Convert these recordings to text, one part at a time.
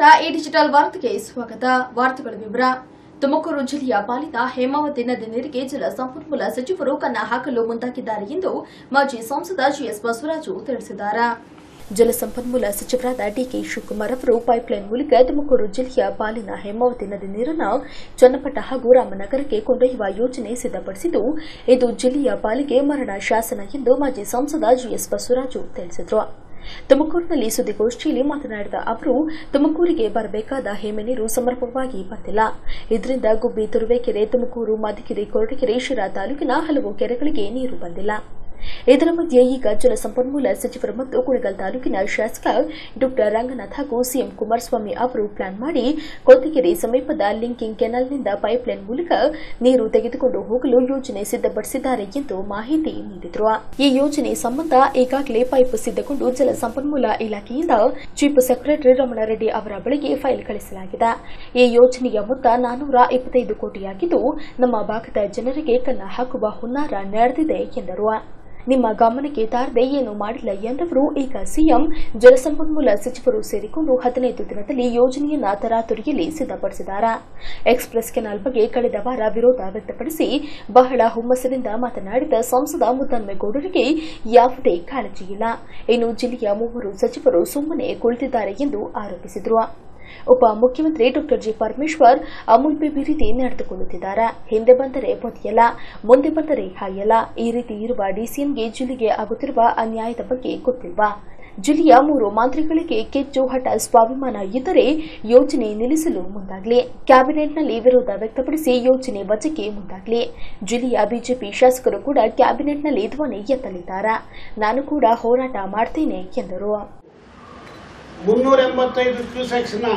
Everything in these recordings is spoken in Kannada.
ಈ ಡಿಜಿಟಲ್ ವಾರ್ತೆಗೆ ಸ್ವಾಗತ ವಾರ್ತೆಗಳ ವಿವರ ತುಮಕೂರು ಜಿಲ್ಲೆಯ ಪಾಲಿತ ಹೇಮಾವತಿ ನದಿ ನೀರಿಗೆ ಜಲ ಸಂಪನ್ಮೂಲ ಸಚಿವರು ಕನ್ನ ಹಾಕಲು ಮುಂದಾಗಿದ್ದಾರೆ ಎಂದು ಮಾಜಿ ಸಂಸದ ಜಿಎಸ್ ಬಸವರಾಜು ತಿಳಿಸಿದ್ದಾರೆ ಜಲಸಂಪನ್ಮೂಲ ಸಚಿವರಾದ ಡಿಕೆ ಶಿವಕುಮಾರ್ ಅವರು ಪೈಪ್ಲೈನ್ ಮೂಲಕ ತುಮಕೂರು ಜಿಲ್ಲೆಯ ಪಾಲಿನ ಹೇಮಾವತಿ ನದಿ ನೀರನ್ನು ಚನ್ನಪಟ್ಟ ಹಾಗೂ ರಾಮನಗರಕ್ಕೆ ಕೊಂಡೊಯ್ಯುವ ಯೋಜನೆ ಸಿದ್ದಪಡಿಸಿದ್ದು ಇದು ಜಿಲ್ಲೆಯ ಪಾಲಿಗೆ ಮರಣ ಶಾಸನ ಎಂದು ಮಾಜಿ ಸಂಸದ ಜಿಎಸ್ ಬಸವರಾಜು ತಿಳಿಸಿದರು ತುಮಕೂರಿನಲ್ಲಿ ಸುದ್ದಿಗೋಷ್ಠಿಯಲ್ಲಿ ಮಾತನಾಡಿದ ಅವರು ತುಮಕೂರಿಗೆ ಬರಬೇಕಾದ ಹೇಮೆ ನೀರು ಸಮರ್ಪಕವಾಗಿ ಬಂದಿಲ್ಲ ಇದರಿಂದ ಗುಬ್ಬಿ ತುರುವೇಕೆರೆ ತುಮಕೂರು ಮಧುಗಿರಿ ಕೊರಟಗೆರೆ ಶಿರಾ ತಾಲೂಕಿನ ಹಲವು ಕೆರೆಗಳಿಗೆ ನೀರು ಬಂದಿಲ್ಲ ಇದರ ಮಧ್ಯೆ ಈಗ ಜಲಸಂಪನ್ಮೂಲ ಸಚಿವರು ಮತ್ತು ಕುಣಿಗಲ್ ತಾಲೂಕಿನ ಶಾಸಕ ಡಾ ರಂಗನಾಥ್ ಹಾಗೂ ಸಿಎಂ ಕುಮಾರಸ್ವಾಮಿ ಅವರು ಪ್ಲಾನ್ ಮಾಡಿ ಕೊತ್ತಿಗೆರೆ ಸಮೀಪದ ಲಿಂಕಿಂಗ್ ಕೆನಾಲ್ನಿಂದ ಪೈಪ್ಲೈನ್ ಮೂಲಕ ನೀರು ತೆಗೆದುಕೊಂಡು ಹೋಗಲು ಯೋಜನೆ ಸಿದ್ದಪಡಿಸಿದ್ದಾರೆ ಎಂದು ಮಾಹಿತಿ ನೀಡಿದರು ಈ ಯೋಜನೆ ಸಂಬಂಧ ಈಗಾಗಲೇ ಪೈಪ್ ಸಿದ್ದಗೊಂಡು ಜಲಸಂಪನ್ಮೂಲ ಇಲಾಖೆಯಿಂದ ಚೀಫ್ ಸೆಕ್ರೆಟರಿ ರಮಣಾರೆಡ್ಡಿ ಅವರ ಬಳಿಗೆ ಫೈಲ್ ಕಳಿಸಲಾಗಿದೆ ಈ ಯೋಜನೆಯ ಮೊತ್ತ ನಾನೂರ ಇಪ್ಪತ್ತೈದು ಕೋಟಿಯಾಗಿದ್ದು ನಮ್ಮ ಭಾಗದ ಜನರಿಗೆ ಕನ್ನ ಹಾಕುವ ಹುನ್ನಾರ ನಡೆದಿದೆ ಎಂದರು ನಿಮ್ಮ ಗಮನಕ್ಕೆ ತಾರದೆ ಏನು ಮಾಡಿಲ್ಲ ಎಂದವರು ಈಗ ಸಿಎಂ ಜಲಸಂಪನ್ಮೂಲ ಸಚಿವರು ಸೇರಿಕೊಂಡು ಹದಿನೈದು ದಿನದಲ್ಲಿ ಯೋಜನೆಯನ್ನ ತರಾತುರಿಯಲ್ಲಿ ಸಿದ್ದಪಡಿಸಿದ್ದಾರೆ ಎಕ್ಸ್ಪ್ರೆಸ್ ಕೆನಾಲ್ ಬಗ್ಗೆ ಕಳೆದ ವಾರ ವಿರೋಧ ವ್ಯಕ್ತಪಡಿಸಿ ಬಹಳ ಹುಮ್ಮಸ್ಸಿನಿಂದ ಮಾತನಾಡಿದ ಸಂಸದ ಮುದ್ದನ್ಮೇಗೌಡರಿಗೆ ಯಾವುದೇ ಕಾಳಜಿಯಿಲ್ಲ ಇನ್ನು ಜಿಲ್ಲೆಯ ಮೂವರು ಸಚಿವರು ಸುಮ್ಮನೆ ಕುಳಿತಿದ್ದಾರೆ ಎಂದು ಆರೋಪಿಸಿದರು ಉಪ ಮುಖ್ಯಮಂತ್ರಿ ಡಾ ಜಿ ಪರಮೇಶ್ವರ್ ಅಮೂಲ್ ಬೇಬಿ ರೀತಿ ನಡೆದುಕೊಳ್ಳುತ್ತಿದ್ದಾರೆ ಹಿಂದೆ ಬಂದರೆ ಬದಿಯಲ್ಲ ಮುಂದೆ ಬಂದರೆ ಹಾಯಲ್ಲ ಈ ರೀತಿ ಇರುವ ಡಿಸಿಎಂಗೆ ಜಿಲ್ಲೆಗೆ ಆಗುತ್ತಿರುವ ಅನ್ಯಾಯದ ಬಗ್ಗೆ ಗೊತ್ತಿಲ್ವಾ ಜಿಲ್ಲೆಯ ಮೂರು ಮಂತ್ರಿಗಳಿಗೆ ಕೆಚ್ಚು ಹಠ ಸ್ವಾಭಿಮಾನ ಇದ್ದರೆ ಯೋಜನೆ ನಿಲ್ಲಿಸಲು ಮುಂದಾಗಲಿ ಕ್ಯಾಬಿನೆಟ್ನಲ್ಲಿ ವಿರೋಧ ವ್ಯಕ್ತಪಡಿಸಿ ಯೋಜನೆ ವಜಕ್ಕೆ ಮುಂದಾಗಲಿ ಜಿಲ್ಲೆಯ ಬಿಜೆಪಿ ಶಾಸಕರು ಕೂಡ ಕ್ಯಾಬಿನೆಟ್ನಲ್ಲಿ ಧ್ವನಿ ಎತ್ತಲಿದ್ದಾರೆ ನಾನು ಕೂಡ ಹೋರಾಟ ಮಾಡ್ತೇನೆ ಎಂದರು ಮುನ್ನೂರ ಎಂಬತ್ತೈದು ಕ್ಯೂಸೆಕ್ಸ್ನ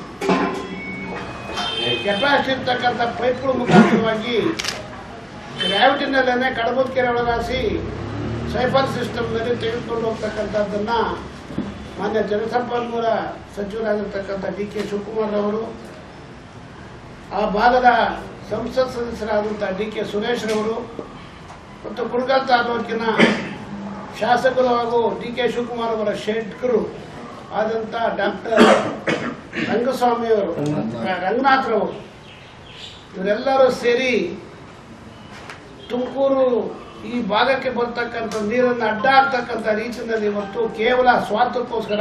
ಕೆಪಾಸಿಟಿ ಇರ್ತಕ್ಕಂಥ ಪೈಪ್ಗಳ ಮುಖಾಂತರವಾಗಿ ಗ್ರಾವಿಟಿನಲ್ಲೇ ಕಡಬದ ಕೆರೆ ಒಳಗಾಸಿ ಸೈಫರ್ ಸಿಸ್ಟಮ್ನಲ್ಲಿ ತೆಗೆದುಕೊಂಡು ಹೋಗ್ತಕ್ಕಂಥದ್ದನ್ನ ಮಾನ್ಯ ಜಲಸಂಪನ್ಮೂಲ ಸಚಿವರಾಗಿರ್ತಕ್ಕಂಥ ಡಿ ಕೆ ಶಿವಕುಮಾರ್ ಅವರು ಆ ಭಾಗದ ಸಂಸತ್ ಸದಸ್ಯರಾದಂಥ ಡಿ ಕೆ ಸುರೇಶ್ ರವರು ಮತ್ತು ಕುಣಗಲ್ ತಾಲೂಕಿನ ಶಾಸಕರು ಹಾಗೂ ಡಿ ಕೆ ಶಿವಕುಮಾರ್ ಅವರ ಶೇಟ್ಕರು ಆದಂಥ ಡಾಕ್ಟರ್ ರಂಗಸ್ವಾಮಿಯವರು ರಂಗನಾಥ್ರವರು ಇವರೆಲ್ಲರೂ ಸೇರಿ ತುಮಕೂರು ಈ ಭಾಗಕ್ಕೆ ಬರ್ತಕ್ಕಂಥ ನೀರನ್ನು ಅಡ್ಡ ಆಗ್ತಕ್ಕಂಥ ರೀತಿಯಲ್ಲಿ ಇವತ್ತು ಕೇವಲ ಸ್ವಾರ್ಥಕ್ಕೋಸ್ಕರ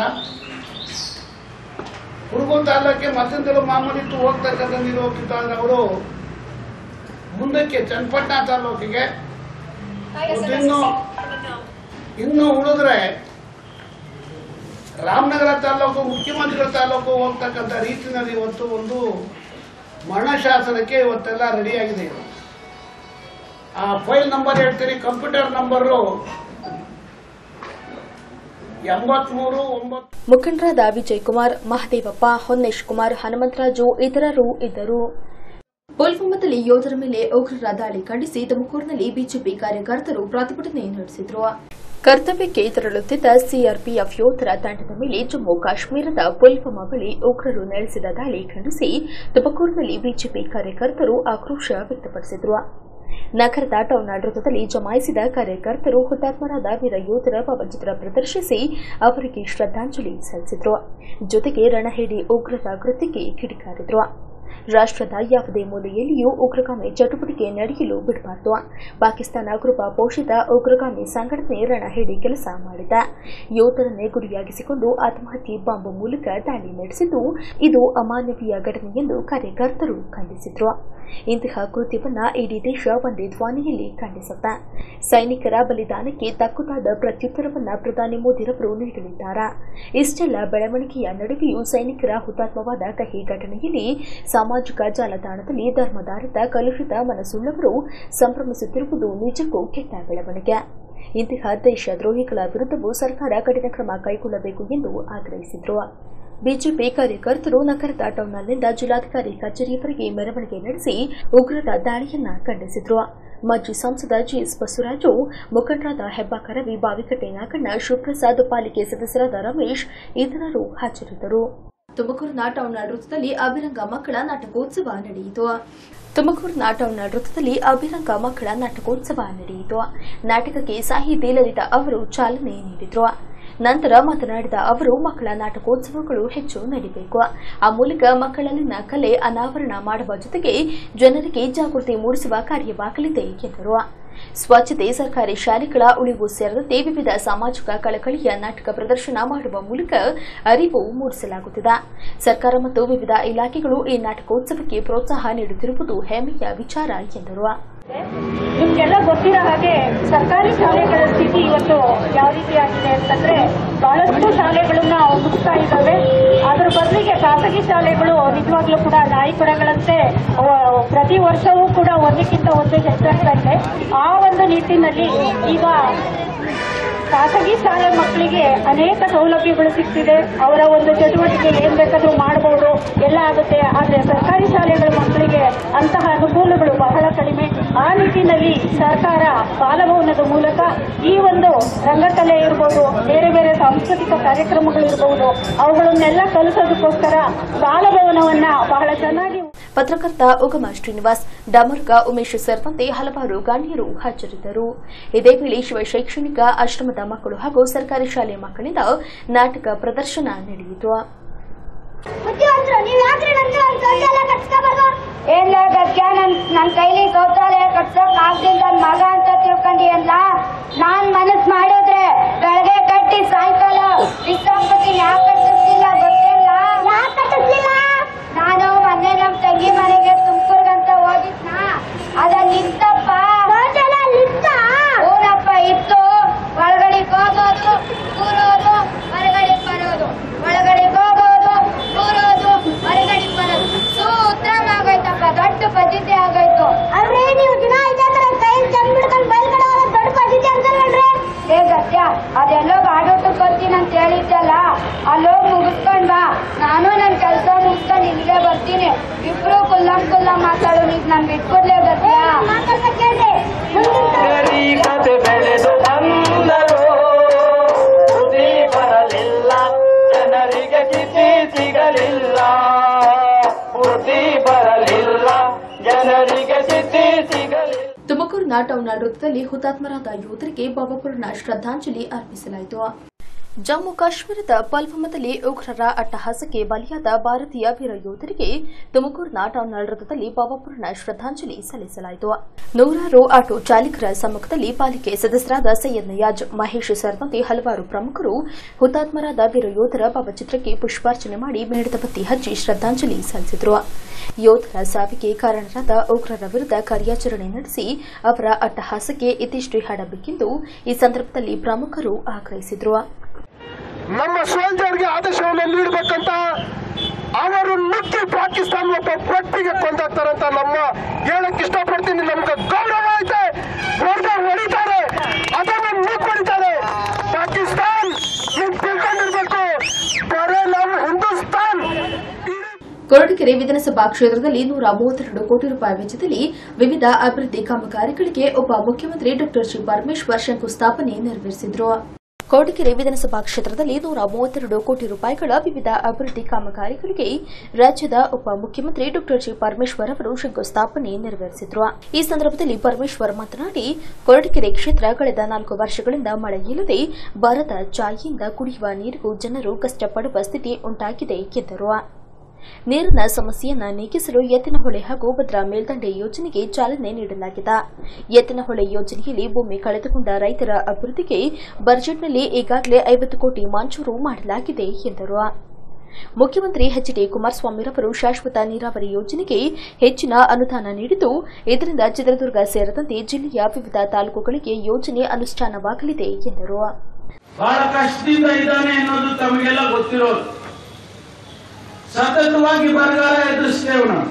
ಹುಡುಗನ ತಾಲೂಕೆ ಮತ್ತೊಂದೆಲ್ಲ ಮಾಮೂಲಿಟ್ಟು ಹೋಗ್ತಕ್ಕಂಥ ನೀರು ಹೋಗ್ತಿತ್ತು ಆದ್ರೆ ಅವರು ಮುಂದಕ್ಕೆ ಚನ್ನಪಟ್ಟಣ ತಾಲೂಕಿಗೆ ಇನ್ನು ಇನ್ನು ಉಳಿದ್ರೆ ರಾಮನಗರ ತಾಲೂಕು ಮುಖ್ಯಮಂತ್ರಿಗಳ ತಾಲೂಕು ಹೋಗ್ತಕ್ಕಂಥ ರೀತಿಯಲ್ಲಿ ಇವತ್ತು ಒಂದು ಮರಣ ಶಾಸನಕ್ಕೆ ಇವತ್ತೆಲ್ಲ ರೆಡಿಯಾಗಿದೆ ಇದು ಆ ಫೈಲ್ ನಂಬರ್ ಹೇಳ್ತೀನಿ ಕಂಪ್ಯೂಟರ್ ನಂಬರು ಎಂಬತ್ಮೂರು ಒಂಬತ್ತು ಮುಖಂಡರಾದ ವಿಜಯ್ ಕುಮಾರ್ ಮಹದೇವಪ್ಪ ಹೊನ್ನೇಶ್ ಕುಮಾರ್ ಹನುಮಂತರಾಜು ಇತರರು ಇದ್ದರು ಪುಲ್ವಾಮಾದಲ್ಲಿ ಯೋಧರ ಮೇಲೆ ಉಗ್ರರ ದಾಳಿ ಖಂಡಿಸಿ ತುಮಕೂರಿನಲ್ಲಿ ಬಿಜೆಪಿ ಕಾರ್ಯಕರ್ತರು ಪ್ರತಿಭಟನೆ ನಡೆಸಿದರು ಕರ್ತವ್ಯಕ್ಕೆ ತೆರಳುತ್ತಿದ್ದ ಸಿಆರ್ಪಿಎಫ್ ಯೋಧರ ತಂಡದ ಮೇಲೆ ಜಮ್ಮು ಕಾಶ್ಮೀರದ ಪುಲ್ವಾಮಾ ಬಳಿ ಉಗ್ರರು ನಡೆಸಿದ ದಾಳಿ ಖಂಡಿಸಿ ತುಮಕೂರಿನಲ್ಲಿ ಬಿಜೆಪಿ ಕಾರ್ಯಕರ್ತರು ಆಕ್ರೋಶ ವ್ಯಕ್ತಪಡಿಸಿದರು ನಗರದ ಟೌನ್ ವೃತ್ತದಲ್ಲಿ ಜಮಾಯಿಸಿದ ಕಾರ್ಯಕರ್ತರು ಹುತಾತ್ಮರಾದ ವೀರ ಯೋಧರ ಭಾವಚಿತ್ರ ಪ್ರದರ್ಶಿಸಿ ಅವರಿಗೆ ಶ್ರದ್ಧಾಂಜಲಿ ಸಲ್ಲಿಸಿದರು ಜೊತೆಗೆ ರಣಹೇಡಿ ಉಗ್ರರ ಕೃತ್ಯಕ್ಕೆ ಕಿಡಿಕಾರಿದರು ರಾಷ್ಟ್ರದ ಯಾವುದೇ ಮೂಲೆಯಲ್ಲಿಯೂ ಉಗ್ರಗಾಮಿ ಚಟುವಟಿಕೆ ನಡೆಯಲು ಬಿಡಬಾರದು ಪಾಕಿಸ್ತಾನ ಕೃಪ ಪೋಷಿತ ಉಗ್ರಗಾಮಿ ಸಂಘಟನೆ ರಣಹೇಡಿ ಕೆಲಸ ಮಾಡಿದ ಯೋಧರನ್ನೇ ಗುರಿಯಾಗಿಸಿಕೊಂಡು ಆತ್ಮಹತ್ಯೆ ಬಾಂಬ್ ಮೂಲಕ ದಾಳಿ ನಡೆಸಿದ್ದು ಇದು ಅಮಾನವೀಯ ಘಟನೆ ಎಂದು ಕಾರ್ಯಕರ್ತರು ಖಂಡಿಸಿದರು ಇಂತಹ ಕೃತ್ಯವನ್ನ ಇಡೀ ದೇಶ ಒಂದೇ ಧ್ವನಿಯಲ್ಲಿ ಖಂಡಿಸುತ್ತೆ ಸೈನಿಕರ ಬಲಿದಾನಕ್ಕೆ ತಕ್ಕುದಾದ ಪ್ರತ್ಯುತ್ತರವನ್ನ ಪ್ರಧಾನಿ ಮೋದಿರವರು ನೀಡಲಿದ್ದಾರೆ ಇಷ್ಟೆಲ್ಲ ಬೆಳವಣಿಗೆಯ ನಡುವೆಯೂ ಸೈನಿಕರ ಹುತಾತ್ಮವಾದ ಕಹಿ ಘಟನೆಯಲ್ಲಿ ಸಾಮಾಜಿಕ ಜಾಲತಾಣದಲ್ಲಿ ಧರ್ಮಧಾರಿತ ಕಲುಷಿತ ಮನಸ್ಸುಳ್ಳವರು ಸಂಭ್ರಮಿಸುತ್ತಿರುವುದು ನಿಜಕ್ಕೂ ಕೆಟ್ಟ ಬೆಳವಣಿಗೆ ಇಂತಹ ದೇಶದ್ರೋಹಿಗಳ ವಿರುದ್ಧವೂ ಸರ್ಕಾರ ಕಠಿಣ ಕ್ರಮ ಕೈಗೊಳ್ಳಬೇಕು ಎಂದು ಆಗ್ರಹಿಸಿದರು ಬಿಜೆಪಿ ಕಾರ್ಯಕರ್ತರು ನಗರದ ಟೌನ್ನಲ್ಲಿಂದ ಜಿಲ್ಲಾಧಿಕಾರಿ ಕಚೇರಿಯವರೆಗೆ ಮೆರವಣಿಗೆ ನಡೆಸಿ ಉಗ್ರರ ದಾಳಿಯನ್ನ ಖಂಡಿಸಿದರು ಮಾಜಿ ಸಂಸದ ಜಿಎಸ್ ಬಸವರಾಜು ಮುಖಂಡರಾದ ಹೆಬ್ಬಾಕ ರವಿ ಬಾವಿಕಟ್ಟೆ ನಾಗಣ್ಣ ಶಿವಪ್ರಸಾದ್ ಪಾಲಿಕೆ ಸದಸ್ಯರಾದ ರಮೇಶ್ ಇತರರು ಹಾಜರಿದ್ದರು ತುಮಕೂರಿನ ಟೌನ್ ವೃತ್ತದಲ್ಲಿ ಅಭಿರಂಗ ಮಕ್ಕಳ ನಾಟಕೋತ್ಸವ ನಡೆಯಿತು ತುಮಕೂರಿನ ಟೌನ್ ವೃತ್ತದಲ್ಲಿ ಅಭಿರಂಗ ಮಕ್ಕಳ ನಾಟಕೋತ್ಸವ ನಡೆಯಿತು ನಾಟಕಕ್ಕೆ ಸಾಹಿತಿ ಲಲಿತಾ ಅವರು ಚಾಲನೆ ನೀಡಿದರು ನಂತರ ಮಾತನಾಡಿದ ಅವರು ಮಕ್ಕಳ ನಾಟಕೋತ್ಸವಗಳು ಹೆಚ್ಚು ನಡೀಬೇಕು ಆ ಮೂಲಕ ಮಕ್ಕಳಲ್ಲಿನ ಕಲೆ ಅನಾವರಣ ಮಾಡುವ ಜೊತೆಗೆ ಜನರಿಗೆ ಜಾಗೃತಿ ಮೂಡಿಸುವ ಕಾರ್ಯವಾಗಲಿದೆ ಎಂದರು ಸ್ವಚ್ಛತೆ ಸರ್ಕಾರಿ ಶಾಲೆಗಳ ಉಳಿವು ಸೇರಿದಂತೆ ವಿವಿಧ ಸಾಮಾಜಿಕ ಕಳಕಳಿಯ ನಾಟಕ ಪ್ರದರ್ಶನ ಮಾಡುವ ಮೂಲಕ ಅರಿವು ಮೂಡಿಸಲಾಗುತ್ತಿದೆ ಸರ್ಕಾರ ಮತ್ತು ವಿವಿಧ ಇಲಾಖೆಗಳು ಈ ನಾಟಕೋತ್ಸವಕ್ಕೆ ಪ್ರೋತ್ಸಾಹ ನೀಡುತ್ತಿರುವುದು ಹೆಮ್ಮೆಯ ವಿಚಾರ ಎಂದರು ನಿಮ್ಗೆಲ್ಲ ಗೊತ್ತಿರೋ ಹಾಗೆ ಸರ್ಕಾರಿ ಶಾಲೆಗಳ ಸ್ಥಿತಿ ಇವತ್ತು ಯಾವ ರೀತಿ ಆಗಿದೆ ಅಂತಂದ್ರೆ ಬಹಳಷ್ಟು ಶಾಲೆಗಳನ್ನ ಮುಗಿಸ್ತಾ ಇದ್ದಾವೆ ಅದ್ರ ಬದಲಿಗೆ ಖಾಸಗಿ ಶಾಲೆಗಳು ನಿಜವಾಗ್ಲೂ ಕೂಡ ನಾಯಿ ಕೊಡಗಳಂತೆ ಅವ- ಪ್ರತಿ ವರ್ಷವೂ ಕೂಡ ಒಂದಕ್ಕಿಂತ ಒಂದು ಹೆಚ್ಚಾಗ್ತಾ ಇದೆ ಆ ಒಂದು ನಿಟ್ಟಿನಲ್ಲಿ ಈಗ ಖಾಸಗಿ ಶಾಲೆ ಮಕ್ಕಳಿಗೆ ಅನೇಕ ಸೌಲಭ್ಯಗಳು ಸಿಗ್ತಿದೆ ಅವರ ಒಂದು ಚಟುವಟಿಕೆ ಏನ್ ಬೇಕಾದ್ರೂ ಮಾಡಬಹುದು ಎಲ್ಲ ಆಗುತ್ತೆ ಆದ್ರೆ ಸರ್ಕಾರಿ ಶಾಲೆಗಳ ಮಕ್ಕಳಿಗೆ ಅಂತಹ ಅನುಕೂಲಗಳು ಬಹಳ ಕಡಿಮೆ ಆ ನಿಟ್ಟಿನಲ್ಲಿ ಸರ್ಕಾರ ಬಾಲಭವನದ ಮೂಲಕ ಈ ಒಂದು ರಂಗಕಲೆ ಇರ್ಬೋದು ಬೇರೆ ಬೇರೆ ಸಾಂಸ್ಕೃತಿಕ ಕಾರ್ಯಕ್ರಮಗಳು ಇರಬಹುದು ಅವುಗಳನ್ನೆಲ್ಲ ಕಲಿಸೋದಕ್ಕೋಸ್ಕರ ಬಾಲಭವನವನ್ನ ಬಹಳ ಚೆನ್ನಾಗಿ ಪತ್ರಕರ್ತ ಉಗಮ ಶ್ರೀನಿವಾಸ್ ಡಮರ್ಗ ಉಮೇಶ್ ಸೇರಿದಂತೆ ಹಲವಾರು ಗಣ್ಯರು ಹಾಜರಿದ್ದರು ಇದೇ ವೇಳೆ ಶಿವ ಶೈಕ್ಷಣಿಕ ಆಶ್ರಮದ ಮಕ್ಕಳು ಹಾಗೂ ಸರ್ಕಾರಿ ಶಾಲೆ ಮಕ್ಕಳಿಂದ ನಾಟಕ ಪ್ರದರ್ಶನ ನಡೆಯಿತು ಬುದ್ಧಿವಂತರು ನೀವು ಯಾಕ್ರಿ ನಂತರ ಒಂದು ಶೌಚಾಲಯ ಕಟ್ಸ್ಕೋಬಾರ್ದು ಏನ್ ಗದ್ಯ ನನ್ ನನ್ ಕೈಲಿ ಶೌಚಾಲಯ ಕಟ್ಸೋಕ್ ಆಗ್ದಿಲ್ಲ ನನ್ ಮಗ ಅಂತ ತಿಳ್ಕೊಂಡಿ ಅಲ್ಲ ನಾನ್ ಮನಸ್ ಮಾಡಿದ್ರೆ ಬೆಳಗ್ಗೆ ಕಟ್ಟಿ ಸಾಯಂಕಾಲ ಬಿಸಾಕ್ಬಿಡ್ತೀನಿ ಯಾಕೆ ಕಟ್ಟಿಸ್ಲಿಲ್ಲ ಗೊತ್ತಿಲ್ಲ ಯಾಕೆ ಕಟ್ಟಿಸ್ಲಿಲ್ಲ ನಾನು ಮೊನ್ನೆ ನಮ್ ತಂಗಿ ಮನೆಗೆ ತುಮಕೂರ್ಗಂತ ಹೋಗಿದ್ನ ಅದಲ್ಲಿ ಇತ್ತಪ್ಪ ಶೌಚಾಲಯ ಅಲ್ಲಿತ್ತ ಊರಪ್ಪ ಇತ್ತು ಒಳಗಡೆ ಹೋಗೋದು ಕೂರೋದು ಹೊರಗಡೆ ಬರೋದು ಒಳಗಡೆ ಹೋಗೋದು ಕೂರೋದು ಹೊರಗಡೆ ಬರೋದು ಸೂತ್ರಮ್ ಆಗೋಯ್ತಪ್ಪ ದೊಡ್ಡ ಪದ್ಧತಿ ಆಗೋಯ್ತು ಅಲ್ರಿ ನೀವು ದಿನ ಇದೇ ತರ ಕೈ ಚಂದ್ ಬಿಡ್ಕೊಂಡು ಬೈಲ್ಗಡೆ ಹೋಗೋದು ದೊಡ್ಡ ಪದ್ಧತಿ ಅಂತಲ್ರಿ ಏ ಗತ್ಯ ಅದೆಲ್ಲೋ ಬಾಡೋಟಕ್ಕೆ ಬರ್ತೀನಿ ಅಂತ ಹೇಳಿದ್ದಲ್ಲ ಅಲ್ಲೋಗಿ ಮುಗಿಸ್ಕೊಂಡ್ ಬಾ ನಾನು ನನ್ ಕೆಲಸ ಮುಗಿಸ್ಕೊಂಡು ಇಲ್ಲಿಗೆ ಬರ್ತೀನಿ ಇಬ್ರು ಕುಲ್ಲಂ ಕುಲ್ಲಂ ಮಾತಾಡು ನೀವ್ ನನ್ ಬಿಟ್ಕೊಡ್ಲೇ ಗತ್ಯ ಮಾತಾಡ್ತಾ ಕೇಳ್ರಿ ಮುಂದಿನ ನಾಗರಿಕತೆ ಬೆಳೆದು ಬಂದರು ಬುದ್ಧಿ ಬರಲಿಲ್ಲ ಜನರಿಗೆ ಕಿಸಿ ಸಿಗಲಿಲ್ಲ ಬುದ್ಧಿ ಬರಲಿಲ್ಲ ಜನರಿಗೆ ಸಿದ್ಧಿ ಸಿಗಲಿಲ್ಲ ತುಮಕೂರಿನ ಟೌನ್ ವೃತ್ತದಲ್ಲಿ ಹುತಾತ್ಮರಾದ ಯೋಧರಿಗೆ ಬಾಬಾಪುರನ ಶ್ರದ್ಧಾಂಜಲಿ ಅರ್ಪಿಸಲಾಯಿತು ಜಮ್ಮು ಕಾಶ್ಮೀರದ ಪಲ್ವಮದಲ್ಲಿ ಉಗ್ರರ ಅಟ್ಟಹಾಸಕ್ಕೆ ಬಲಿಯಾದ ಭಾರತೀಯ ವೀರ ಯೋಧರಿಗೆ ತುಮಕೂರಿನ ಟೌನ್ ವೃತ್ತದಲ್ಲಿ ಬಾಬಾಪುರನ ಶ್ರದ್ಧಾಂಜಲಿ ಸಲ್ಲಿಸಲಾಯಿತು ನೂರಾರು ಆಟೋ ಚಾಲಕರ ಸಮ್ಮುಖದಲ್ಲಿ ಪಾಲಿಕೆ ಸದಸ್ಯರಾದ ಸೈಯದ್ ನಯಾಜ್ ಮಹೇಶ್ ಸೇರಿದಂತೆ ಹಲವಾರು ಪ್ರಮುಖರು ಹುತಾತ್ಮರಾದ ವೀರ ಯೋಧರ ಭಾವಚಿತ್ರಕ್ಕೆ ಪುಷ್ಪಾರ್ಚನೆ ಮಾಡಿ ಮೇಣದ ಬತ್ತಿ ಹಚ್ಚಿ ಶ್ರದ್ಧಾಂಜಲಿ ಸಲ್ಲಿಸಿದರು ಯೋಧರ ಸಾವಿಗೆ ಕಾರಣರಾದ ಉಗ್ರರ ವಿರುದ್ಧ ಕಾರ್ಯಾಚರಣೆ ನಡೆಸಿ ಅವರ ಅಟ್ಟಹಾಸಕ್ಕೆ ಇತಿಶ್ರೀ ಹಾಡಬೇಕೆಂದು ಈ ಸಂದರ್ಭದಲ್ಲಿ ಪ್ರಮುಖರು ಆಗ್ರಹಿಸಿದರು ನಮ್ಮ ಸೋಲ್ಜರ್ಗೆ ಆದೇಶವನ್ನು ನೀಡಬೇಕಂತ ಅವರು ನುಗ್ಗಿ ಪಾಕಿಸ್ತಾನ ಒಬ್ಬ ವ್ಯಕ್ತಿಗೆ ಕೊಂದಾಗ್ತಾರಂತ ನಮ್ಮ ಹೇಳಕ್ ಇಷ್ಟಪಡ್ತೀನಿ ನಮ್ಗೆ ಗೌರವ ಐತೆ ಹೊಡೆದ ಹೊಡಿತಾರೆ ಅದನ್ನು ನುಗ್ಗಿ ಹೊಡಿತಾರೆ ಪಾಕಿಸ್ತಾನ್ ನೀವು ತಿಳ್ಕೊಂಡಿರ್ಬೇಕು ಬರೇ ನಾವು ಹಿಂದೂಸ್ತಾನ್ ಇಡೀ ಕೊರಟಗೆರೆ ವಿಧಾನಸಭಾ ಕ್ಷೇತ್ರದಲ್ಲಿ ನೂರ ಮೂವತ್ತೆರಡು ಕೋಟಿ ರೂಪಾಯಿ ವೆಚ್ಚದಲ್ಲಿ ವಿವಿಧ ಅಭಿವೃದ್ಧಿ ಕಾಮಗಾರಿಗಳಿಗೆ ಉಪ ಮುಖ್ಯಮಂತ್ರಿ ಡಾ ಜಿ ಪರಮೇಶ್ವರ್ ಶಂಕುಸ್ಥಾಪನೆ ನೆರವೇರಿಸಿದರು ಕೊರಟಗೆರೆ ವಿಧಾನಸಭಾ ಕ್ಷೇತ್ರದಲ್ಲಿ ನೂರ ಮೂವತ್ತೆರಡು ಕೋಟಿ ರೂಪಾಯಿಗಳ ವಿವಿಧ ಅಭಿವೃದ್ಧಿ ಕಾಮಗಾರಿಗಳಿಗೆ ರಾಜ್ಯದ ಉಪ ಮುಖ್ಯಮಂತ್ರಿ ಡಾ ಜಿ ಪರಮೇಶ್ವರ್ ಅವರು ಶಂಕುಸ್ಥಾಪನೆ ನೆರವೇರಿಸಿದರು ಈ ಸಂದರ್ಭದಲ್ಲಿ ಪರಮೇಶ್ವರ್ ಮಾತನಾಡಿ ಕೊರಟಗೆರೆ ಕ್ಷೇತ್ರ ಕಳೆದ ನಾಲ್ಕು ವರ್ಷಗಳಿಂದ ಮಳೆ ಇಲ್ಲದೆ ಬರದ ಚಾಯಿಯಿಂದ ಕುಡಿಯುವ ನೀರಿಗೂ ಜನರು ಕಷ್ಟಪಡುವ ಸ್ಥಿತಿ ಉಂಟಾಗಿದೆ ಎಂದರು ನೀರಿನ ಸಮಸ್ಯೆಯನ್ನ ನೀಗಿಸಲು ಎತ್ತಿನಹೊಳೆ ಹಾಗೂ ಭದ್ರಾ ಮೇಲ್ದಂಡೆ ಯೋಜನೆಗೆ ಚಾಲನೆ ನೀಡಲಾಗಿದೆ ಎತ್ತಿನಹೊಳೆ ಯೋಜನೆಯಲ್ಲಿ ಭೂಮಿ ಕಳೆದುಕೊಂಡ ರೈತರ ಅಭಿವೃದ್ಧಿಗೆ ಬಜೆಟ್ನಲ್ಲಿ ಈಗಾಗಲೇ ಐವತ್ತು ಕೋಟಿ ಮಂಜೂರು ಮಾಡಲಾಗಿದೆ ಎಂದರು ಮುಖ್ಯಮಂತ್ರಿ ಎಚ್ ಡಿ ಕುಮಾರಸ್ವಾಮಿರವರು ಶಾಶ್ವತ ನೀರಾವರಿ ಯೋಜನೆಗೆ ಹೆಚ್ಚಿನ ಅನುದಾನ ನೀಡಿದ್ದು ಇದರಿಂದ ಚಿತ್ರದುರ್ಗ ಸೇರಿದಂತೆ ಜಿಲ್ಲೆಯ ವಿವಿಧ ತಾಲೂಕುಗಳಿಗೆ ಯೋಜನೆ ಅನುಷ್ಠಾನವಾಗಲಿದೆ ಎಂದರು ಬಹಳ ಕಷ್ಟದಿಂದ ಇದ್ದಾನೆ ಅನ್ನೋದು ತಮಗೆಲ್ಲ ಗೊತ್ತಿರೋದು ಸತತವಾಗಿ ಬರಗಾಲ ಎದುರಿಸ್ತೇವೆ ನಾವು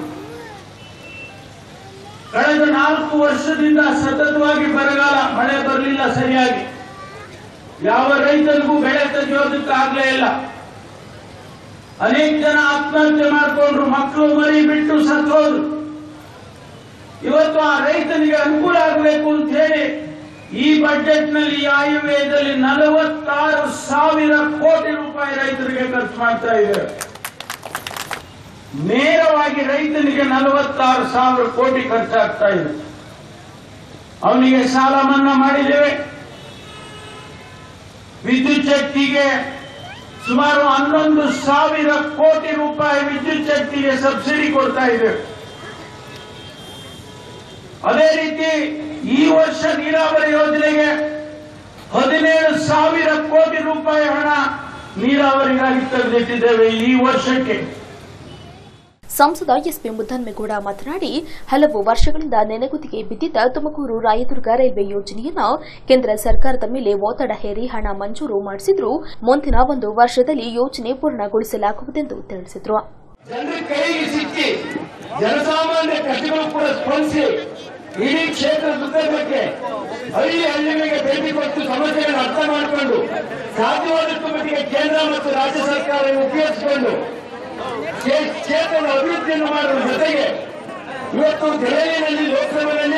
ಕಳೆದ ನಾಲ್ಕು ವರ್ಷದಿಂದ ಸತತವಾಗಿ ಬರಗಾಲ ಮಳೆ ಬರಲಿಲ್ಲ ಸರಿಯಾಗಿ ಯಾವ ರೈತರಿಗೂ ಬೆಳೆ ತೆಗೆಯೋದಕ್ಕಾಗ್ಲೇ ಇಲ್ಲ ಅನೇಕ ಜನ ಆತ್ಮಹತ್ಯೆ ಮಾಡಿಕೊಂಡ್ರು ಮಕ್ಕಳು ಮರಿ ಬಿಟ್ಟು ಸತ್ತೋದ್ರು ಇವತ್ತು ಆ ರೈತನಿಗೆ ಅನುಕೂಲ ಆಗಬೇಕು ಅಂತ ಹೇಳಿ ಈ ಬಜೆಟ್ ನಲ್ಲಿ ಈ ಆಯವ್ಯಯದಲ್ಲಿ ನಲವತ್ತಾರು ಸಾವಿರ ಕೋಟಿ ರೂಪಾಯಿ ರೈತರಿಗೆ ಖರ್ಚು ಮಾಡ್ತಾ ಇದ್ದಾರೆ ನೇರವಾಗಿ ರೈತನಿಗೆ ನಲವತ್ತಾರು ಸಾವಿರ ಕೋಟಿ ಖರ್ಚಾಗ್ತಾ ಇದೆ ಅವನಿಗೆ ಸಾಲ ಮನ್ನಾ ಮಾಡಿದ್ದೇವೆ ವಿದ್ಯುತ್ ಶಕ್ತಿಗೆ ಸುಮಾರು ಹನ್ನೊಂದು ಸಾವಿರ ಕೋಟಿ ರೂಪಾಯಿ ವಿದ್ಯುತ್ ಶಕ್ತಿಗೆ ಸಬ್ಸಿಡಿ ಕೊಡ್ತಾ ಇದೆ ಅದೇ ರೀತಿ ಈ ವರ್ಷ ನೀರಾವರಿ ಯೋಜನೆಗೆ ಹದಿನೇಳು ಸಾವಿರ ಕೋಟಿ ರೂಪಾಯಿ ಹಣ ನೀರಾವರಿಗಾಗಿ ತೆಗೆದಿಟ್ಟಿದ್ದೇವೆ ಈ ವರ್ಷಕ್ಕೆ ಸಂಸದ ಎಸ್ಪಿ ಮುದ್ದನ್ಮೇಗೌಡ ಮಾತನಾಡಿ ಹಲವು ವರ್ಷಗಳಿಂದ ನೆನೆಗುದಿಗೆ ಬಿದ್ದಿದ್ದ ತುಮಕೂರು ರಾಯದುರ್ಗ ರೈಲ್ವೆ ಯೋಜನೆಯನ್ನು ಕೇಂದ್ರ ಸರ್ಕಾರದ ಮೇಲೆ ಒತ್ತಡ ಹೇರಿ ಹಣ ಮಂಜೂರು ಮಾಡಿಸಿದ್ರು ಮುಂದಿನ ಒಂದು ವರ್ಷದಲ್ಲಿ ಯೋಜನೆ ಪೂರ್ಣಗೊಳಿಸಲಾಗುವುದೆಂದು ತಿಳಿಸಿದರು ಜನರ ಕೈಗೆ ಸಿಕ್ಕಿ ಜನಸಾಮಾನ್ಯ ಕಷ್ಟಗಳು ಕೂಡ ಸ್ಪಂದಿಸಿ ಇಡೀ ಕ್ಷೇತ್ರ ಸುತ್ತಮುತ್ತಕ್ಕೆ ಹಳ್ಳಿ ಹಳ್ಳಿಗಳಿಗೆ ಭೇಟಿ ಕೊಟ್ಟು ಸಮಸ್ಯೆಗಳನ್ನು ಅರ್ಥ ಮಾಡಿಕೊಂಡು ಸಾಧ್ಯವಾದಷ್ಟು ಮಟ್ಟಿಗೆ ಕೇಂದ್ರ ಮತ್ತು ರಾಜ್ಯ ಸರ್ಕಾರ ಉಪಯೋಗಿಸಿಕೊಂಡು ಕ್ಷೇ- ಕ್ಷೇತ್ರದ ಅಭಿವೃದ್ಧಿಯನ್ನು ಮಾಡುವ ಜೊತೆಗೆ ಇವತ್ತು ದೆಹಲಿಯಲ್ಲಿ ಲೋಕಸಭೆಯಲ್ಲಿ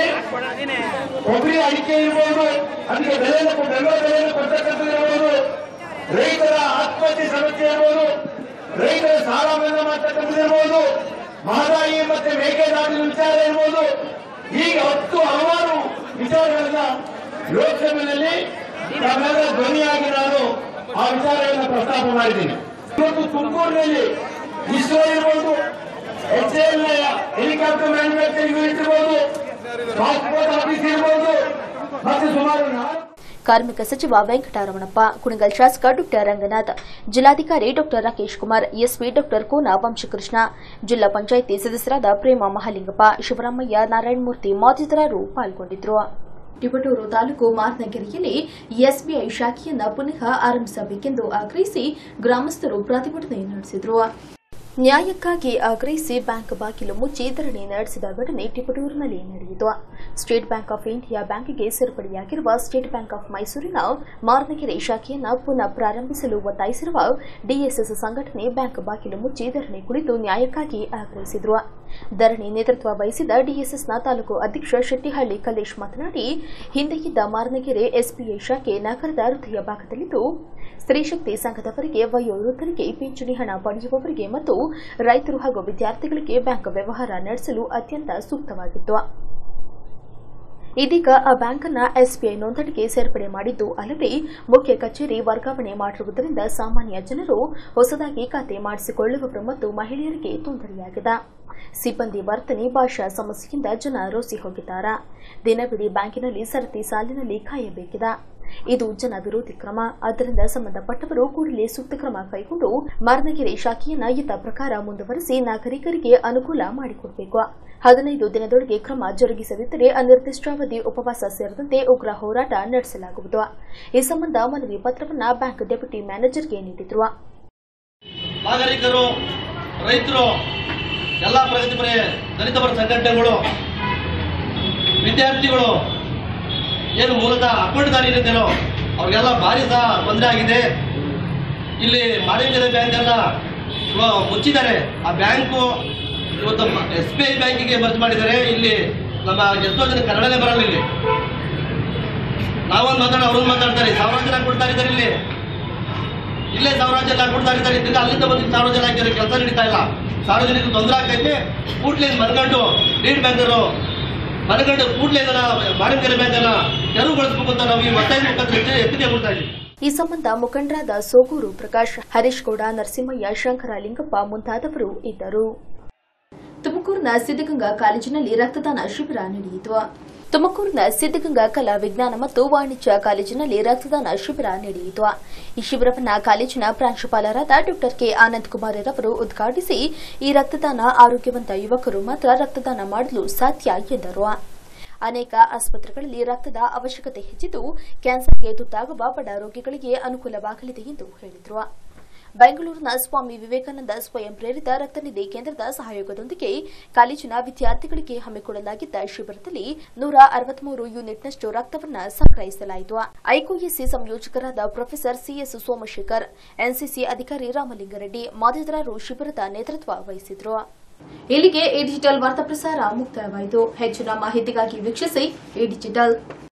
ಕೊಬ್ಬರಿ ಅಡಿಕೆ ಇರ್ಬೋದು ಅದಕ್ಕೆ ಬೆಲೆಯನ್ನು ಕೊ- ಬೆಂಬಲ ಬೆಲೆಯನ್ನು ಕೊಡ್ತಕ್ಕಂಥದ್ದು ಇರ್ಬೋದು ರೈತರ ಆತ್ಮಹತ್ಯೆ ಸಮಸ್ಯೆ ಇರ್ಬೋದು ರೈತರ ಸಾಲ ಮನ್ನಾ ಮಾಡ್ತಕ್ಕಂಥದ್ದು ಇರ್ಬೋದು ಮಹದಾಯಿ ಮತ್ತೆ ಮೇಕೆದಾಟಿನ ವಿಚಾರ ಇರ್ಬೋದು ಹೀಗೆ ಹತ್ತು ಹಲವಾರು ವಿಚಾರಗಳನ್ನ ಲೋಕಸಭೆಯಲ್ಲಿ ತಮ್ಮೆಲ್ಲರ ಧ್ವನಿಯಾಗಿ ನಾನು ಆ ವಿಚಾರಗಳನ್ನು ಪ್ರಸ್ತಾಪ ಮಾಡಿದ್ದೀನಿ ಇವತ್ತು ತುಮಕೂರಿನಲ್ಲಿ ಇಸ್ರೋ ಇರ್ಬೋದು H L helicopter manufacturing unit ಇರ್ಬೋದು ಪಾಸ್ಪೋರ್ಟ್ ಆಫೀಸ್ ಇರ್ಬೋದು ಮತ್ತೆ ಸುಮಾರು ನಾಲ್ಕು ಕಾರ್ಮಿಕ ಸಚಿವ ವೆಂಕಟರಮಣಪ್ಪ ಕುಣಗಲ್ ಶಾಸಕ ಡಾ ರಂಗನಾಥ್ ಜಿಲ್ಲಾಧಿಕಾರಿ ಡಾ ರಾಕೇಶ್ ಕುಮಾರ್ ಎಸ್ಪಿ ಡಾ ಕೋನ ವಂಶಕೃಷ್ಣ ಜಿಲ್ಲಾ ಪಂಚಾಯಿತಿ ಸದಸ್ಯರಾದ ಪ್ರೇಮ ಮಹಾಲಿಂಗಪ್ಪ ಶಿವರಾಮಯ್ಯ ನಾರಾಯಣಮೂರ್ತಿ ಮತ್ತಿತರರು ಪಾಲ್ಗೊಂಡಿದ್ದರು ತಿಪಟೂರು ತಾಲೂಕು ಮಾರ್ನಗೆರೆಯಲ್ಲಿ ಎಸ್ಬಿಐ ಶಾಖೆಯನ್ನ ಪುನಃ ಆರಂಭಿಸಬೇಕೆಂದು ಆಗ್ರಹಿಸಿ ಗ್ರಾಮಸ್ಥರು ಪ್ರತಿಭಟನೆ ನಡೆಸಿದರು ನ್ಯಾಯಕ್ಕಾಗಿ ಆಗ್ರಹಿಸಿ ಬ್ಯಾಂಕ್ ಬಾಗಿಲು ಮುಚ್ಚಿ ಧರಣಿ ನಡೆಸಿದ ಘಟನೆ ಟಿಪಟೂರಿನಲ್ಲಿ ನಡೆಯಿತು ಸ್ಟೇಟ್ ಬ್ಯಾಂಕ್ ಆಫ್ ಇಂಡಿಯಾ ಬ್ಯಾಂಕ್ಗೆ ಸೇರ್ಪಡೆಯಾಗಿರುವ ಸ್ಟೇಟ್ ಬ್ಯಾಂಕ್ ಆಫ್ ಮೈಸೂರಿನ ಮಾರ್ನಗೆರೆ ಶಾಖೆಯನ್ನು ಪುನಃ ಪ್ರಾರಂಭಿಸಲು ಒತ್ತಾಯಿಸಿರುವ ಡಿಎಸ್ಎಸ್ ಸಂಘಟನೆ ಬ್ಯಾಂಕ್ ಬಾಗಿಲು ಮುಚ್ಚಿ ಧರಣಿ ಕುಳಿತು ನ್ಯಾಯಕ್ಕಾಗಿ ಆಗ್ರಹಿಸಿದರು ಧರಣಿ ನೇತೃತ್ವ ವಹಿಸಿದ ಡಿಎಸ್ಎಸ್ನ ತಾಲೂಕು ಅಧ್ಯಕ್ಷ ಶೆಟ್ಟಿಹಳ್ಳಿ ಕಲ್ಲೇಶ್ ಮಾತನಾಡಿ ಹಿಂದೆ ಇದ್ದ ಮಾರ್ನಗೆರೆ ಎಸ್ಬಿಐ ಶಾಖೆ ನಗರದ ಹೃದಯ ಭಾಗದಲ್ಲಿದ್ದು ಸ್ತ್ರೀಶಕ್ತಿ ಸಂಘದವರಿಗೆ ವಯೋವೃದ್ಧರಿಗೆ ಪಿಂಚಣಿ ಹಣ ಪಡೆಯುವವರಿಗೆ ಮತ್ತು ರೈತರು ಹಾಗೂ ವಿದ್ಯಾರ್ಥಿಗಳಿಗೆ ಬ್ಯಾಂಕ್ ವ್ಯವಹಾರ ನಡೆಸಲು ಅತ್ಯಂತ ಸೂಕ್ತವಾಗಿತ್ತು ಇದೀಗ ಆ ಬ್ಯಾಂಕನ್ನ ಎಸ್ಬಿಐ ನೋಂದಣಿಗೆ ಸೇರ್ಪಡೆ ಮಾಡಿದ್ದು ಅಲ್ಲದೆ ಮುಖ್ಯ ಕಚೇರಿ ವರ್ಗಾವಣೆ ಮಾಡಿರುವುದರಿಂದ ಸಾಮಾನ್ಯ ಜನರು ಹೊಸದಾಗಿ ಖಾತೆ ಮಾಡಿಸಿಕೊಳ್ಳುವವರು ಮತ್ತು ಮಹಿಳೆಯರಿಗೆ ತೊಂದರೆಯಾಗಿದೆ ಸಿಬ್ಬಂದಿ ವರ್ತನೆ ಭಾಷಾ ಸಮಸ್ಯೆಯಿಂದ ಜನ ರೋಸಿ ಹೋಗಿದ್ದಾರೆ ದಿನವಿಡೀ ಬ್ಯಾಂಕಿನಲ್ಲಿ ಸರತಿ ಸಾಲಿನಲ್ಲಿ ಕಾಯಬೇಕಿದೆ ಇದು ಜನ ವಿರೋಧಿ ಕ್ರಮ ಆದ್ದರಿಂದ ಸಂಬಂಧಪಟ್ಟವರು ಕೂಡಲೇ ಸೂಕ್ತ ಕ್ರಮ ಕೈಗೊಂಡು ಮಾರ್ನಗೆರೆ ಶಾಖೆಯನ್ನ ಯಥ ಪ್ರಕಾರ ಮುಂದುವರೆಸಿ ನಾಗರಿಕರಿಗೆ ಅನುಕೂಲ ಮಾಡಿಕೊಡಬೇಕು ಹದಿನೈದು ದಿನದೊಳಗೆ ಕ್ರಮ ಜರುಗಿಸದಿದ್ದರೆ ಅನಿರ್ದಿಷ್ಟಾವಧಿ ಉಪವಾಸ ಸೇರಿದಂತೆ ಉಗ್ರ ಹೋರಾಟ ನಡೆಸಲಾಗುವುದು ಈ ಸಂಬಂಧ ಮನವಿ ಪತ್ರವನ್ನ ಬ್ಯಾಂಕ್ ಡೆಪ್ಯೂಟಿ ಮ್ಯಾನೇಜರ್ಗೆ ನೀಡಿದ್ರು ನಾಗರಿಕರು ರೈತರು ಎಲ್ಲ ಪ್ರಗತಿಪರ ದಲಿತಪರ ಸಂಘಟನೆಗಳು ವಿದ್ಯಾರ್ಥಿಗಳು ಏನು ಮೂಲತಃ ಅಕೌಂಟ್ದಾರಿ ಇರುತ್ತೇನೋ ಅವ್ರಿಗೆಲ್ಲ ಭಾರಿ ಸಹ ತೊಂದರೆ ಆಗಿದೆ ಇಲ್ಲಿ ಮಾಳಿಂಗರ ಬ್ಯಾಂಕ್ ಎಲ್ಲ ಇವಾಗ ಮುಚ್ಚಿದ್ದಾರೆ ಆ ಬ್ಯಾಂಕು ಇವತ್ತು ಎಸ್ ಬಿ ಐ ಬ್ಯಾಂಕಿಗೆ ಮರ್ಜ್ ಮಾಡಿದ್ದಾರೆ ಇಲ್ಲಿ ನಮ್ಮ ಎಷ್ಟೋ ಜನ ಕನ್ನಡನೇ ಬರಲ್ಲ ಇಲ್ಲಿ ನಾವೊಂದು ಮಾತಾಡ ಅವ್ರೊಂದು ಮಾತಾಡ್ತಾರೆ ಸಾವಿರಾರು ಜನ ಕೊಡ್ತಾ ಇದ್ದಾರೆ ಇಲ್ಲಿ ಇಲ್ಲೇ ಸಾವಿರಾರು ಜನ ಕೊಡ್ತಾ ಇರ್ತಾರೆ ತಿರ್ಗಾ ಅಲ್ಲಿಂದ ಬಂದು ಸಾವಿರ ಜನ ಹಾಕಿದ್ರೆ ಕೆಲಸ ನಡೀತಾ ಇಲ್ಲ ಸಾರ್ವಜನಿಕರು ತೊಂದರೆ ಆಗ್ತೈತೆ ಕೂಡ್ಲೇ ಮನಗಂಡು ಲೀಡ್ ಬ್ಯಾಂಕರು ಮನಗಂಡು ಕೂಡ್ಲೇ ಇದನ್ನ ಮಾಳಿಂಗರ ಬ್ಯಾಂಕನ್ನ ತೆರವುಗೊಳಿಸಬೇಕು ಅಂತ ನಾವು ಈ ಒತ್ತಾಯ ಮುಖಾಂತರ ಎತ್ತಿಗೆ ಕೊಡ್ತಾ ಇದ್ದೀವಿ ಈ ಸಂಬಂಧ ಮುಖಂಡರಾದ ಸೋಗೂರು ಪ್ರಕಾಶ್ ಹರೀಶ್ ಗೌಡ ನರಸಿಂಹಯ್ಯ ಶಂಕರ ಲಿಂಗಪ್ಪ ಮುಂತಾದವರು ಇದ್ದರು ತುಮಕೂರಿನ ಸಿದ್ದಗಂಗಾ ಕಾಲೇಜಿನಲ್ಲಿ ರಕ್ತದಾನ ಶಿಬಿರ ನಡೆಯಿತು ತುಮಕೂರಿನ ಸಿದ್ದಗಂಗಾ ಕಲಾ ವಿಜ್ಞಾನ ಮತ್ತು ವಾಣಿಜ್ಯ ಕಾಲೇಜಿನಲ್ಲಿ ರಕ್ತದಾನ ಶಿಬಿರ ನಡೆಯಿತು ಈ ಶಿಬಿರವನ್ನು ಕಾಲೇಜಿನ ಪ್ರಾಂಶುಪಾಲರಾದ ಡಾ ಕೆ ಆನಂದ್ ಕುಮಾರ್ ರವರು ಉದ್ಘಾಟಿಸಿ ಈ ರಕ್ತದಾನ ಆರೋಗ್ಯವಂತ ಯುವಕರು ಮಾತ್ರ ರಕ್ತದಾನ ಮಾಡಲು ಸಾಧ್ಯ ಎಂದರು ಅನೇಕ ಆಸ್ಪತ್ರೆಗಳಲ್ಲಿ ರಕ್ತದ ಅವಶ್ಯಕತೆ ಹೆಚ್ಚಿದ್ದು ಕ್ಯಾನ್ಸರ್ಗೆ ತುತ್ತಾಗುವ ಬಡ ರೋಗಿಗಳಿಗೆ ಅನುಕೂಲವಾಗಲಿದೆ ಎಂದು ಹೇಳಿದರು ಬೆಂಗಳೂರಿನ ಸ್ವಾಮಿ ವಿವೇಕಾನಂದ ಸ್ವಯಂ ಪ್ರೇರಿತ ರಕ್ತನಿಧಿ ಕೇಂದ್ರದ ಸಹಯೋಗದೊಂದಿಗೆ ಕಾಲೇಜಿನ ವಿದ್ಯಾರ್ಥಿಗಳಿಗೆ ಹಮ್ಮಿಕೊಳ್ಳಲಾಗಿದ್ದ ಶಿಬಿರದಲ್ಲಿ ನೂರ ಅರವತ್ಮೂರು ಯೂನಿಟ್ನಷ್ಟು ರಕ್ತವನ್ನು ಸಂಗ್ರಹಿಸಲಾಯಿತು ಐಕೋಎಸ್ಸಿ ಸಂಯೋಜಕರಾದ ಪ್ರೊಫೆಸರ್ ಸಿಎಸ್ ಸೋಮಶೇಖರ್ ಎನ್ಸಿಸಿ ಅಧಿಕಾರಿ ರಾಮಲಿಂಗಾರೆಡ್ಡಿ ಮತ್ತಿತರರು ಶಿಬಿರದ ನೇತೃತ್ವ ವಹಿಸಿದ್ರು ಇಲ್ಲಿಗೆ ಈ ಡಿಜಿಟಲ್ ವಾರ್ತಾ ಪ್ರಸಾರ ಮುಕ್ತಾಯವಾಯಿತು ಹೆಚ್ಚಿನ ಮಾಹಿತಿಗಾಗಿ ವೀಕ್ಷಿಸಿ ಈ ಡಿಜಿಟಲ್